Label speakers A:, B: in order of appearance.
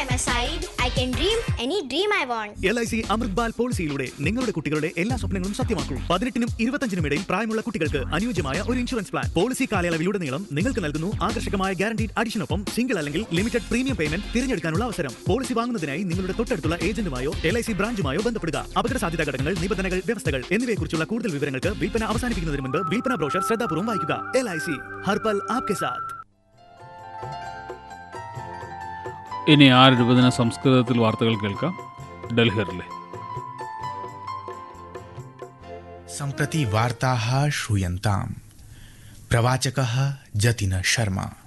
A: my side, I can dream any dream I want.
B: L I C Amrit Bal പോളിസിയിലൂടെ നിങ്ങളുടെ കുട്ടികളുടെ എല്ലാ സ്വപ്നങ്ങളും സത്യമാക്കൂ പതിനെട്ടിനും ഇരുപത്തഞ്ചിനും ഇടയിൽ പ്രായമുള്ള കുട്ടികൾക്ക് അനുയോജ്യമായ ഒരു ഇൻഷുറൻസ് പ്ലാൻ പോളിസി കാലയളവിലുടനീളം നിങ്ങൾക്ക് നൽകുന്നു ആകർഷകമായ ഗ്യാരണ്ടീഡ് അഡിഷനൊപ്പം സിംഗിൾ അല്ലെങ്കിൽ ലിമിറ്റഡ് പ്രീമിയം പേയ്മെന്റ് തിരഞ്ഞെടുക്കാനുള്ള അവസരം പോളിസി വാങ്ങുന്നതിനായി നിങ്ങളുടെ തൊട്ടടുത്തുള്ള ഏജന്റുമായോ എൽ ഐ സി ബ്രാഞ്ചുമായോ ബന്ധപ്പെടുക അപകട സാധ്യത ഘടകങ്ങൾ നിബന്ധനകൾ വ്യവസ്ഥകൾ എന്നിവയെക്കുറിച്ചുള്ള കൂടുതൽ വിവരങ്ങൾക്ക് വിൽപ്പന അവസാനിപ്പിക്കുന്നതിന് മുൻപ് വിൽപ്പന ബ്രോഷർ ശ്രദ്ധാപൂർവ്വം വായിക്കുക എൽ ഐ സി ഹർപൽ ആപ്കെ സാത്ത്
C: ഇനി ആറ് ഇരുപതിന് സംസ്കൃതത്തിൽ വാർത്തകൾ കേൾക്കാം ഡൽഹിറിലെ
D: सम्प्रति वार्ताः श्रूयन्ताम् प्रवाचकः जतिन शर्मा